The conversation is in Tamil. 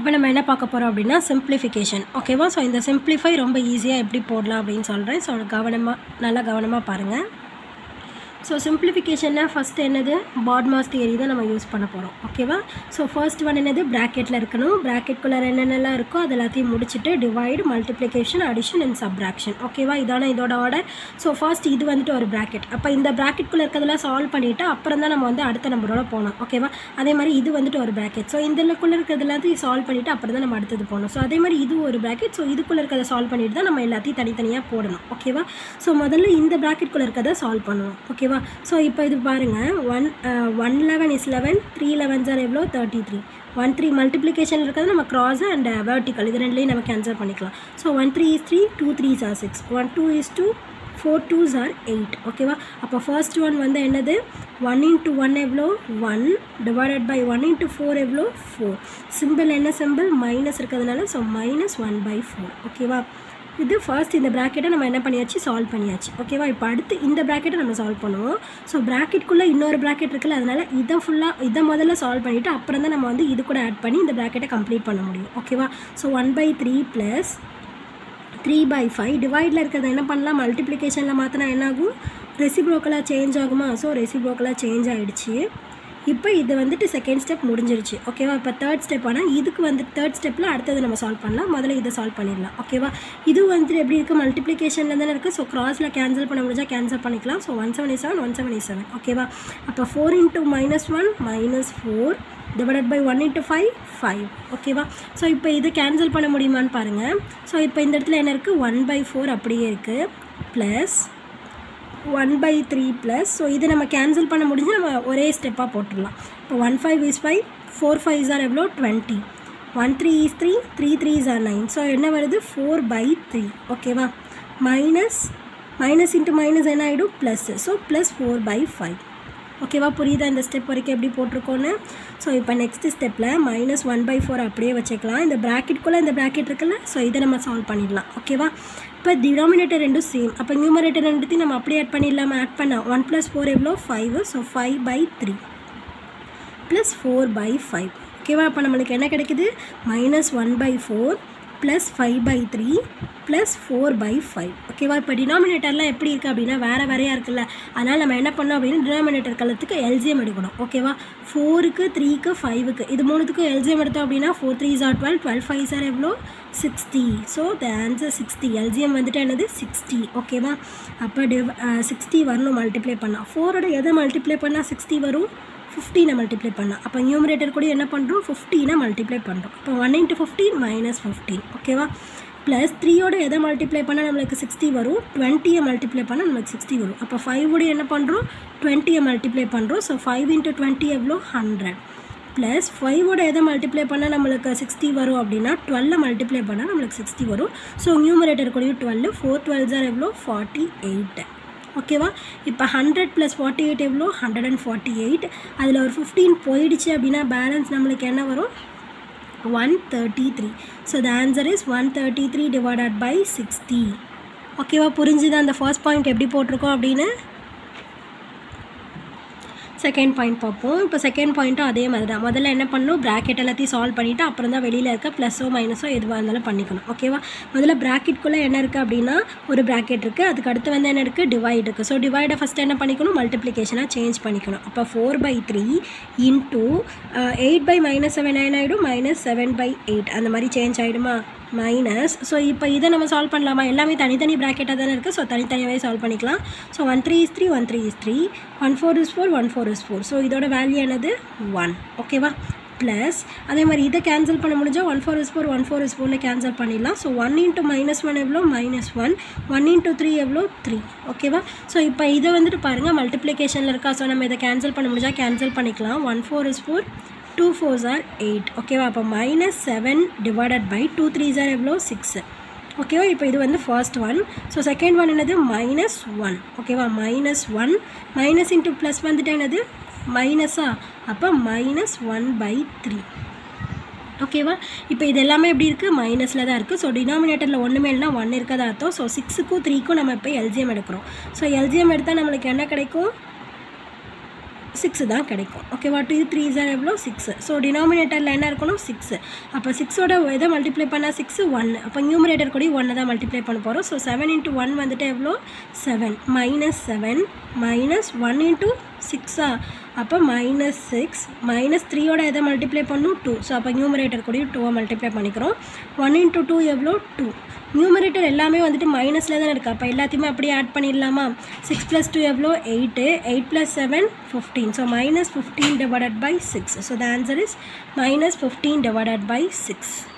இப்போ நம்ம என்ன பார்க்க போகிறோம் அப்படின்னா சிம்பிளிஃபிகேஷன் ஓகேவா ஸோ இந்த சிம்பிளிஃபை ரொம்ப ஈஸியாக எப்படி போடலாம் அப்படின்னு சொல்கிறேன் ஸோ கவனமாக நல்லா கவனமாக பாருங்கள் ஸோ சிம்பிளிஃபிகேஷன்னா ஃபஸ்ட்டு என்னது பாட்மாஸ் தியரி தான் நம்ம யூஸ் பண்ண போகிறோம் ஓகேவா ஸோ ஃபர்ஸ்ட் ஒன் என்னது ப்ராக்கெட்டில் இருக்கணும் ப்ராக்கெட்குள்ளே என்னென்னலாம் இருக்கோ அது எல்லாத்தையும் முடிச்சுட்டு divide multiplication addition and subtraction ஓகேவா இதான இதோட ஆர்டர் ஸோ ஃபர்ஸ்ட் இது வந்துட்டு ஒரு ப்ராக்கெட் அப்போ இந்த ப்ராக்கெட்குள்ளே இருக்கிறதெல்லாம் சால்வ் பண்ணிவிட்டு அப்புறம் தான் நம்ம வந்து அடுத்த நம்பரோட போகணும் ஓகேவா அதே மாதிரி இது வந்துட்டு ஒரு ப்ராக்கெட் ஸோ இதில்குள்ளே இருக்கிறது எல்லாத்தையும் சால்வ் பண்ணிவிட்டு அப்புறம் தான் நம்ம அடுத்தது போகணும் ஸோ அதே மாதிரி இது ஒரு ப்ராக்கெட் ஸோ இதுக்குள்ளே இருக்கிறத சால்வ் பண்ணிட்டு தான் நம்ம எல்லாத்தையும் தனித்தனியாக போடணும் ஓகேவா ஸோ முதல்ல இந்த ப்ராக்கெட்குள்ளே இருக்கிறத சால்வ் பண்ணுவோம் ஓகேவா ஸோ இப்போ இது பாருங்கள் one one eleven is eleven three eleven sir எவ்வளோ thirty three one three multiplication இருக்கிறது நம்ம கிராஸ் அண்ட் வெர்டிக்கல் இது ரெண்டுலேயும் நம்ம கேன்சல் பண்ணிக்கலாம் so one three is three two three are six one two is two four twos are eight ஓகேவா அப்போ ஃபர்ஸ்ட் ஒன் வந்து என்னது ஒன் இன்ட்டு ஒன் எவ்வளோ one divided by one into four எவ்வளோ ஃபோர் சிம்பிள் என்ன சிம்பிள் மைனஸ் இருக்கிறதுனால so minus one by four ஓகேவா இது ஃபர்ஸ்ட் இந்த ப்ராக்கெட்டை நம்ம என்ன பண்ணியாச்சு சால்வ் பண்ணியாச்சு ஓகேவா இப்போ அடுத்து இந்த ப்ராக்கெட்டை நம்ம சால்வ் பண்ணுவோம் ஸோ ப்ராக்கெட்குள்ளே இன்னொரு ப்ராக்கெட் இருக்குல்ல அதனால் இதை ஃபுல்லாக இதை முதல்ல சால்வ் பண்ணிவிட்டு அப்புறம் தான் நம்ம வந்து இது கூட ஆட் பண்ணி இந்த ப்ராக்கெட்டை கம்ப்ளீட் பண்ண முடியும் ஓகேவா so one by three plus three by five டிவைடில் இருக்கிறத என்ன பண்ணலாம் மல்டிப்ளிகேஷனில் மாற்றினா என்ன ஆகும் ரெசிப்ரோக்கலாக சேஞ்ச் ஆகுமா ஸோ ரெசிப்ரோக்கலாக சேஞ்ச் ஆகிடுச்சு இப்போ இது வந்துட்டு செகண்ட் ஸ்டெப் முடிஞ்சிருச்சு ஓகேவா இப்போ தேர்ட் ஸ்டெப் ஆனால் இதுக்கு வந்து தேர்ட் ஸ்டெப்பில் அடுத்தது நம்ம சால்வ் பண்ணலாம் முதல்ல இதை சால்வ் பண்ணிடலாம் ஓகேவா இது வந்துட்டு எப்படி இருக்குது மல்டிப்ளிகேஷனில் தானே இருக்குது ஸோ கிராஸில் கேன்சல் பண்ண முடிஞ்சால் கேன்சல் பண்ணிக்கலாம் so one seventy seven one seventy seven ஓகேவா அப்போ four into minus one minus four divided by one into five five ஓகேவா ஸோ இப்போ இது கேன்சல் பண்ண முடியுமான்னு பாருங்கள் ஸோ இப்போ இந்த இடத்துல என்ன இருக்குது ஒன் பை ஃபோர் அப்படியே இருக்குது plus one by three plus so இதை நம்ம கேன்சல் பண்ண முடிஞ்சு நம்ம ஒரே ஸ்டெப்பாக போட்டுடலாம் இப்போ one five is five four five are எவ்வளோ twenty one three is three three three are nine so என்ன வருது ஃபோர் பை த்ரீ ஓகேவா மைனஸ் மைனஸ் இன்ட்டு மைனஸ் என்ன ஆகிடும் plus so plus four by five ஓகேவா புரியுதா இந்த ஸ்டெப் வரைக்கும் எப்படி போட்டிருக்கோன்னு ஸோ இப்போ நெக்ஸ்ட் ஸ்டெப்பில் மைனஸ் ஒன் பை ஃபோர் அப்படியே வச்சுக்கலாம் இந்த ப்ராக்கெட்குள்ளே இந்த ப்ராக்கெட் இருக்குல்ல ஸோ இதை நம்ம சால்வ் பண்ணிடலாம் ஓகேவா இப்போ டினாமினேட்டர் ரெண்டும் சேம் அப்போ நியூமரேட்டர் ரெண்டுத்தையும் நம்ம அப்படியே ஆட் பண்ணிடலாமா ஆட் பண்ண ஒன் ப்ளஸ் ஃபோர் எவ்வளோ five so five by three plus four by five ஓகேவா அப்போ நம்மளுக்கு என்ன கிடைக்குது minus one by four plus five by three plus four by five ஓகேவா இப்போ டினாமினேட்டர்லாம் எப்படி இருக்குது அப்படின்னா வேறு வேறையாக இருக்குல்ல அதனால் நம்ம என்ன பண்ணோம் அப்படின்னா டினாமினேட்டர் கலத்துக்கு எல்ஜிஎம் எடுக்கணும் ஓகேவா ஃபோருக்கு த்ரீக்கு ஃபைவுக்கு இது மூணுத்துக்கும் எல்ஜிஎம் எடுத்தோம் அப்படின்னா four three are twelve twelve five sir எவ்வளோ sixty so the answer sixty LCM வந்துட்டு என்னது சிக்ஸ்டி ஓகேவா அப்போ டிவ் சிக்ஸ்டி வரணும் மல்டிப்ளை பண்ணால் ஃபோரோட எதை மல்டிப்ளை பண்ணால் சிக்ஸ்டி வரும் ஃபிஃப்டீனை மல்டிப்ளை பண்ணலாம் அப்போ நியூமரேட்டர் கூட என்ன பண்ணுறோம் ஃபிஃப்டீனை மல்டிப்ளை பண்ணுறோம் அப்போ one into fifteen minus fifteen ஓகேவா ப்ளஸ் த்ரீயோட எதை மல்டிப்ளை பண்ணால் நம்மளுக்கு சிக்ஸ்டி வரும் டுவெண்ட்டியை மல்டிப்ளை பண்ணால் நம்மளுக்கு சிக்ஸ்டி வரும் அப்போ ஃபைவோட என்ன பண்ணுறோம் டுவெண்ட்டியை மல்டிப்ளை பண்ணுறோம் ஸோ ஃபைவ் இன்ட்டு டுவெண்ட்டி எவ்வளோ ஹண்ட்ரட் ப்ளஸ் ஃபைவோட எதை மல்டிப்ளை பண்ணால் நம்மளுக்கு சிக்ஸ்டி வரும் அப்படின்னா டுவெல்லை மல்டிப்ளை பண்ணால் நம்மளுக்கு சிக்ஸ்டி வரும் ஸோ நியூமரேட்டர் கூடயும் டுவெல் ஃபோர் டுவெல் சார் எவ்வளோ ஃபார்ட்டி எயிட் ஓகேவா இப்போ ஹண்ட்ரட் ப்ளஸ் ஃபார்ட்டி எயிட் எவ்வளோ ஹண்ட்ரட் அண்ட் ஃபார்ட்டி எயிட் அதில் ஒரு ஃபிஃப்டீன் போயிடுச்சு அப்படின்னா பேலன்ஸ் நம்மளுக்கு என்ன வரும் one thirty three so the answer is one thirty three divided by sixty ஓகேவா புரிஞ்சுது அந்த ஃபர்ஸ்ட் பாயிண்ட் எப்படி போட்டிருக்கோம் அப்படின்னு செகண்ட் பாயிண்ட் பார்ப்போம் இப்போ செகண்ட் பாயிண்ட்டும் அதே மாதிரி தான் முதல்ல என்ன பண்ணணும் ப்ராக்கெட் எல்லாத்தையும் சால்வ் பண்ணிவிட்டு அப்புறம் தான் வெளியில் இருக்க ப்ளஸோ மைனஸோ எதுவாக இருந்தாலும் பண்ணிக்கணும் ஓகேவா முதல்ல ப்ராக்கெட்குள்ளே என்ன இருக்குது அப்படின்னா ஒரு ப்ராக்கெட் இருக்குது அதுக்கு அடுத்து வந்து என்ன இருக்குது டிவைட் இருக்குது ஸோ டிவைடை ஃபஸ்ட்டு என்ன பண்ணிக்கணும் மல்டிப்ளிகேஷனாக சேஞ்ச் பண்ணிக்கணும் அப்போ four by three into eight by minus seven nine ஆகிடும் மைனஸ் செவன் பை எயிட் அந்த மாதிரி சேஞ்ச் ஆகிடுமா மைனஸ் ஸோ இப்போ இதை நம்ம சால்வ் பண்ணலாமா எல்லாமே தனித்தனி ப்ராக்கெட்டாக தானே இருக்குது ஸோ தனித்தனியாகவே சால்வ் பண்ணிக்கலாம் so one three is three one three is three one four is four one four is four so இதோட வேல்யூ என்னது ஒன் ஓகேவா ப்ளஸ் அதே மாதிரி இதை கேன்சல் பண்ண முடிஞ்சால் one four is four one four is ஃபோரில் கேன்சல் பண்ணிடலாம் so one into minus one எவ்வளோ minus one one into three எவ்வளோ த்ரீ ஓகேவா ஸோ இப்போ இதை வந்துட்டு பாருங்கள் மல்டிப்ளிகேஷனில் இருக்கா ஸோ நம்ம இதை கேன்சல் பண்ண முடிஞ்சால் கேன்சல் பண்ணிக்கலாம் one four is four two fours are eight ஓகேவா அப்போ minus seven divided by two threes are எவ்வளோ சிக்ஸ் ஓகேவா இப்போ இது வந்து first one so second one என்னது மைனஸ் ஒன் ஓகேவா minus one minus into plus வந்துட்டு என்னது மைனஸா அப்போ மைனஸ் ஒன் பை த்ரீ ஓகேவா இப்போ இது எல்லாமே எப்படி இருக்குது மைனஸில் தான் இருக்குது ஸோ டினாமினேட்டரில் ஒன்றுமே இல்லைனா ஒன் இருக்கதா அர்த்தம் ஸோ சிக்ஸுக்கும் த்ரீக்கும் நம்ம இப்போ எல்ஜிஎம் எடுக்கிறோம் ஸோ எல்ஜிஎம் எடுத்தால் நம்மளுக்கு என்ன கிடைக்கும் சிக்ஸ் தான் கிடைக்கும் ஓகேவா டூ த்ரீ ஜார் எவ்வளோ சிக்ஸ் ஸோ டினாமினேட்டரில் என்ன இருக்கணும் சிக்ஸ் அப்போ சிக்ஸோட எதை மல்டிப்ளை பண்ணால் சிக்ஸ் ஒன் அப்போ நியூமரேட்டர் கூட ஒன்று தான் மல்டிப்ளை பண்ண போகிறோம் ஸோ செவன் இன்ட்டு ஒன் வந்துட்டு எவ்வளோ seven minus seven minus one into சிக்ஸா அப்போ மைனஸ் சிக்ஸ் மைனஸ் த்ரீயோட எதை மல்டிப்ளை பண்ணும் டூ ஸோ அப்போ நியூமரேட்டர் கூடயும் டூவை மல்டிப்ளை பண்ணிக்கிறோம் ஒன் இன்ட்டு டூ எவ்வளோ டூ நியூமரேட்டர் எல்லாமே வந்துட்டு மைனஸில் தான் இருக்குது அப்போ எல்லாத்தையுமே அப்படியே ஆட் பண்ணிடலாமா சிக்ஸ் ப்ளஸ் டூ எவ்வளோ eight eight plus seven fifteen so minus fifteen divided by six so the answer is minus fifteen divided by six